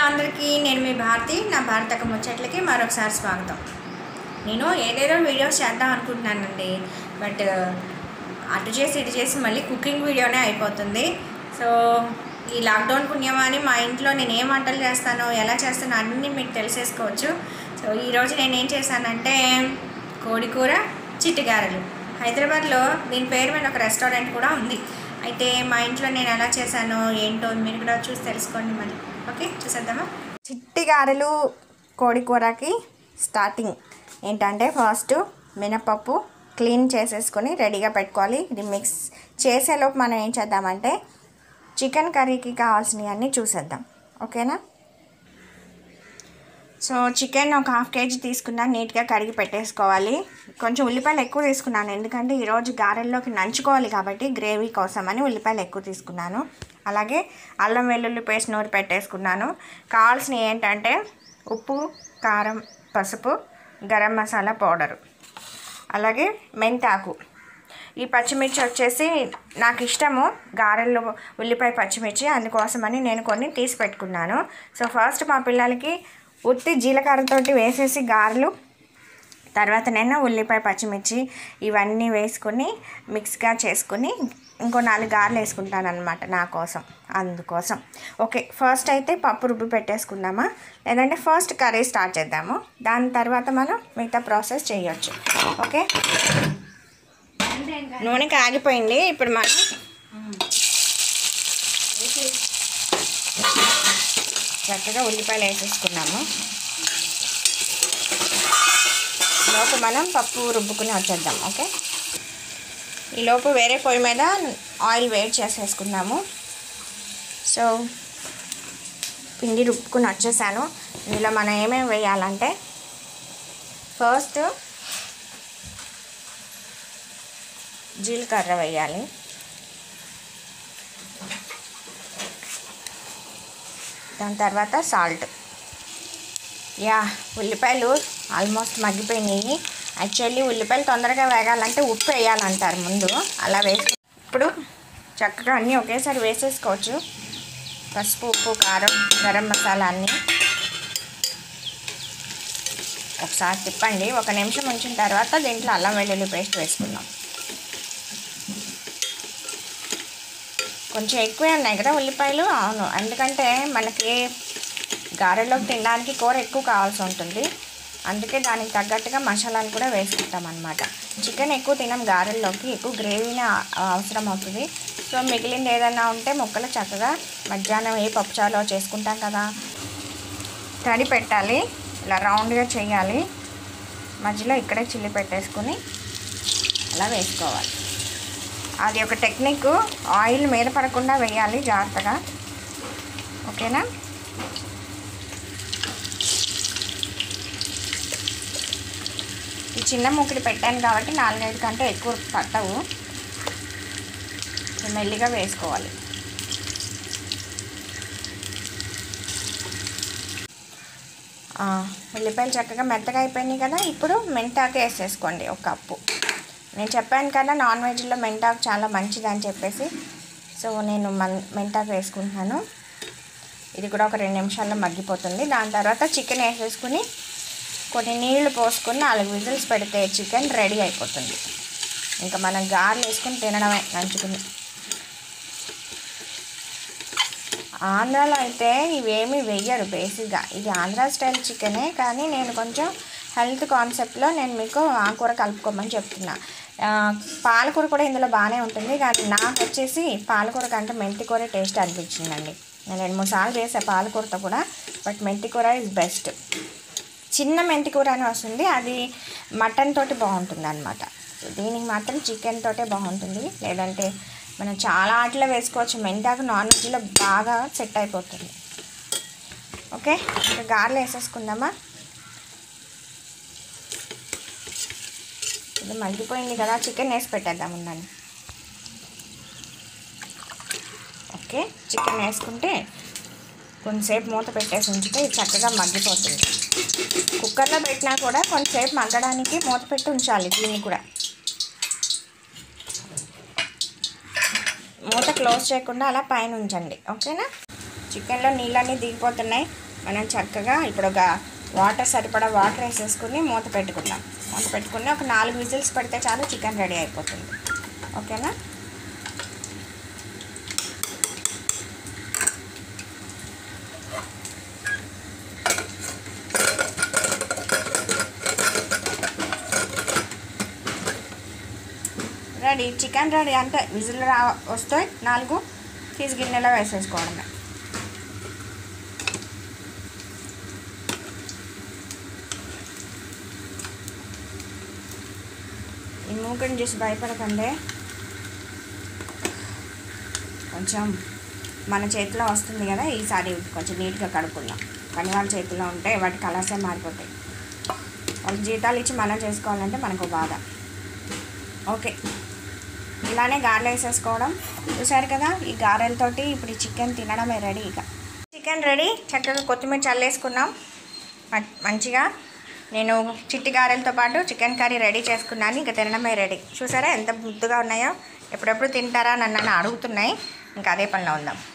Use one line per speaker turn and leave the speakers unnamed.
అందరికీ నేను మీ భారతి నా భారతక ముచ్చట్లకి మరొకసారి స్వాగతం నేను ఏదేదో వీడియోస్ చేద్దాం అనుకుంటున్నానండి బట్ అటు చేసి ఇటు చేసి మళ్ళీ కుకింగ్ వీడియోనే అయిపోతుంది సో ఈ లాక్డౌన్ పుణ్యమాని మా ఇంట్లో నేను ఏం వంటలు చేస్తానో ఎలా చేస్తానో అన్నీ మీకు తెలిసేసుకోవచ్చు సో ఈరోజు నేను ఏం చేశానంటే కోడి కూర చిట్టుగారెలు హైదరాబాద్లో దీని పేరు మీద ఒక రెస్టారెంట్ కూడా ఉంది అయితే మా ఇంట్లో నేను ఎలా చేశానో ఏంటో మీరు కూడా చూసి తెలుసుకోండి మరి ఓకే చూసేద్దామా చిట్టి గారెలు కోడి కూరకి స్టార్టింగ్ ఏంటంటే ఫస్ట్ మినపప్పు క్లీన్ చేసేసుకొని రెడీగా పెట్టుకోవాలి ఇది మిక్స్ చేసేలోపు మనం ఏం చేద్దామంటే చికెన్ కర్రీకి కావాల్సినవన్నీ చూసేద్దాం ఓకేనా సో చికెన్ ఒక హాఫ్ కేజీ తీసుకున్నాను నీట్గా కడిగి పెట్టేసుకోవాలి కొంచెం ఉల్లిపాయలు ఎక్కువ తీసుకున్నాను ఎందుకంటే ఈరోజు గారెల్లోకి నంచుకోవాలి కాబట్టి గ్రేవీ కోసం అని ఉల్లిపాయలు ఎక్కువ తీసుకున్నాను అలాగే అల్లం వెల్లుల్లి పేస్ట్ నూరి పెట్టేసుకున్నాను కావాల్సినవి ఏంటంటే ఉప్పు కారం పసుపు గరం మసాలా పౌడరు అలాగే మెంతాకు ఈ పచ్చిమిర్చి వచ్చేసి నాకు ఇష్టము గారెలు ఉల్లిపాయ పచ్చిమిర్చి అందుకోసమని నేను కొన్ని తీసి పెట్టుకున్నాను సో ఫస్ట్ మా పిల్లలకి ఉత్తి జీలకర్రతోటి వేసేసి గారెలు తర్వాత నేను ఉల్లిపాయ పచ్చిమిర్చి ఇవన్నీ వేసుకొని మిక్స్గా చేసుకొని ఇంకో నాలుగు గారెలు వేసుకుంటాను అనమాట నా కోసం అందుకోసం ఓకే ఫస్ట్ అయితే పప్పు రుబ్బి పెట్టేసుకుందామా లేదంటే ఫస్ట్ కర్రీ స్టార్ట్ చేద్దాము దాని తర్వాత మనం మిగతా ప్రాసెస్ చేయొచ్చు ఓకే నూనె కాగిపోయింది ఇప్పుడు మనం చక్కగా ఉల్లిపాయలు వేసేసుకున్నాము లోపు మనం పప్పు రుబ్బుకుని వచ్చేద్దాం ఓకే ఈలోపు వేరే పొయ్యి మీద ఆయిల్ వేడి చేసేసుకున్నాము సో పిండి రుబ్బుకుని వచ్చేసాను ఇందులో మనం ఏమేమి వేయాలంటే ఫస్ట్ జీలకర్ర వేయాలి దాని తర్వాత సాల్ట్ యా ఉల్లిపాయలు ఆల్మోస్ట్ మగ్గిపోయినాయి యాక్చువల్లీ ఉల్లిపాయలు తొందరగా వేగాలంటే ఉప్పు వేయాలంటారు ముందు అలా వేసి ఇప్పుడు చక్కగా అన్నీ ఒకేసారి వేసేసుకోవచ్చు పసుపు ఉప్పు కారం గరం మసాలా అన్నీ ఒకసారి తిప్పండి ఒక నిమిషం ఉంచిన తర్వాత దీంట్లో అల్లం వెల్లుల్లి పేస్ట్ వేసుకుందాం కొంచెం ఎక్కువే ఉన్నాయి కదా ఉల్లిపాయలు అవును ఎందుకంటే మనకి గారెలోకి తినడానికి కూర ఎక్కువ కావాల్సి ఉంటుంది అందుకే దానికి తగ్గట్టుగా మసాలాలు కూడా వేసుకుంటాం అనమాట చికెన్ ఎక్కువ తినం గారెల్లోకి ఎక్కువ గ్రేవీనే ఆ- అవసరం అవుతుంది సో మిగిలింది ఏదైనా ఉంటే ముక్కలు చక్కగా మధ్యాహ్నం ఏ పప్పుచాలో చేసుకుంటాం కదా తడి పెట్టాలి ఇలా రౌండ్గా చేయాలి మధ్యలో ఇక్కడే చిల్లి పెట్టేసుకుని అలా వేసుకోవాలి అది ఒక టెక్నిక్ ఆయిల్ మీద పడకుండా వేయాలి జాగ్రత్తగా ఓకేనా ఈ చిన్న ముక్కడి పెట్టాను కాబట్టి నాలుగైదు కంటే ఎక్కువ పట్టవు సో మెల్లిగా వేసుకోవాలి ఆ, ఉల్లిపాయలు చక్కగా మెత్తగా అయిపోయినాయి కదా ఇప్పుడు మెంతాకు వేసేసుకోండి ఒక కప్పు నేను చెప్పాను కదా నాన్ వెజ్లో మెంతాకు చాలా మంచిది అని చెప్పేసి సో నేను మన్ మెంతాకు వేసుకుంటున్నాను ఇది కూడా ఒక రెండు నిమిషాల్లో మగ్గిపోతుంది దాని తర్వాత చికెన్ వేసేసుకుని కొన్ని నీళ్లు పోసుకొని నాలుగు విజిల్స్ పెడితే చికెన్ రెడీ అయిపోతుంది ఇంకా మనం గారెలు వేసుకుని తినడమే నంచుకుని ఆంధ్రాలో అయితే ఇవేమీ వెయ్యరు బేసిక్గా ఇది ఆంధ్ర స్టైల్ చికెనే కానీ నేను కొంచెం హెల్త్ కాన్సెప్ట్లో నేను మీకు ఆ కూర కలుపుకోమని చెప్తున్నా ఆ, పాలకూర కూడా ఇందులో బాగానే ఉంటుంది కానీ నాకు వచ్చేసి పాలకూర కంటే మెంతి కూర టేస్ట్ అనిపించిందండి నేను రెండు మూడు సార్లు చేసాను పాలకూరతో కూడా బట్ మెంతి కూర ఇస్ బెస్ట్ చిన్న మెంతి కూర అని వస్తుంది అది మటన్ తోటి బాగుంటుంది అనమాట దీనికి మాత్రం చికెన్ తోటే బాగుంటుంది లేదంటే మనం చాలా ఆటలో వేసుకోవచ్చు మెంతాకు నాన్ వెజ్లో బాగా సెట్ అయిపోతుంది ఓకే ఇంకా గారెలు వేసేసుకుందామా ఇది మగ్గిపోయింది కదా చికెన్ వేసి పెట్టేద్దాం ఉండండి ఓకే చికెన్ వేసుకుంటే కొంతసేపు మూత పెట్టేసి ఉంచితే ఇది చక్కగా మగ్గిపోతుంది కుక్కర్లో పెట్టినా కూడా కొంతసేపు మగ్గడానికి మూత పెట్టి ఉంచాలి దీన్ని కూడా మూత క్లోజ్ చేయకుండా అలా పైన ఉంచండి ఓకేనా చికెన్లో నీళ్ళన్నీ దిగిపోతున్నాయి మనం చక్కగా ఇప్పుడు ఒక వాటర్ సరిపడా వాటర్ వేసేసుకుని మూత పెట్టుకుందాం మూత పెట్టుకుని ఒక నాలుగు విజిల్స్ పెడితే చాలు చికెన్ రెడీ అయిపోతుంది ఓకేనా రెడీ చికెన్ రెడీ అంటే విజిల్ రా వస్తాయి నాలుగు తీసి గిన్నెలో వేసేసుకోవడమే ఈ మూకని చూసి భయపడకండి కొంచెం మన చేతిలో వస్తుంది కదా ఈసారి కొంచెం నీట్గా కడుక్కుందాం పని వాళ్ళ చేతిలో ఉంటే వాటి కలర్సే మారిపోతాయి వాళ్ళకి జీతాలు ఇచ్చి మనం చేసుకోవాలంటే మనకు బాధ ఓకే ఇలానే గారెలు వేసేసుకోవడం చూసారు కదా ఈ గారెలతోటి ఇప్పుడు ఈ చికెన్ తినడమే రెడీ ఇక చికెన్ రెడీ చక్కగా కొత్తిమీర చల్లేసుకున్నాం మ- మంచిగా నేను చిట్టి గారెలతో పాటు చికెన్ కర్రీ రెడీ చేసుకున్నాను ఇంకా తినడమే రెడీ చూసారా ఎంత ముద్దుగా ఉన్నాయో ఎప్పుడెప్పుడు తింటారా నన్ను అడుగుతున్నాయి ఇంకా అదే పనిలో ఉందాం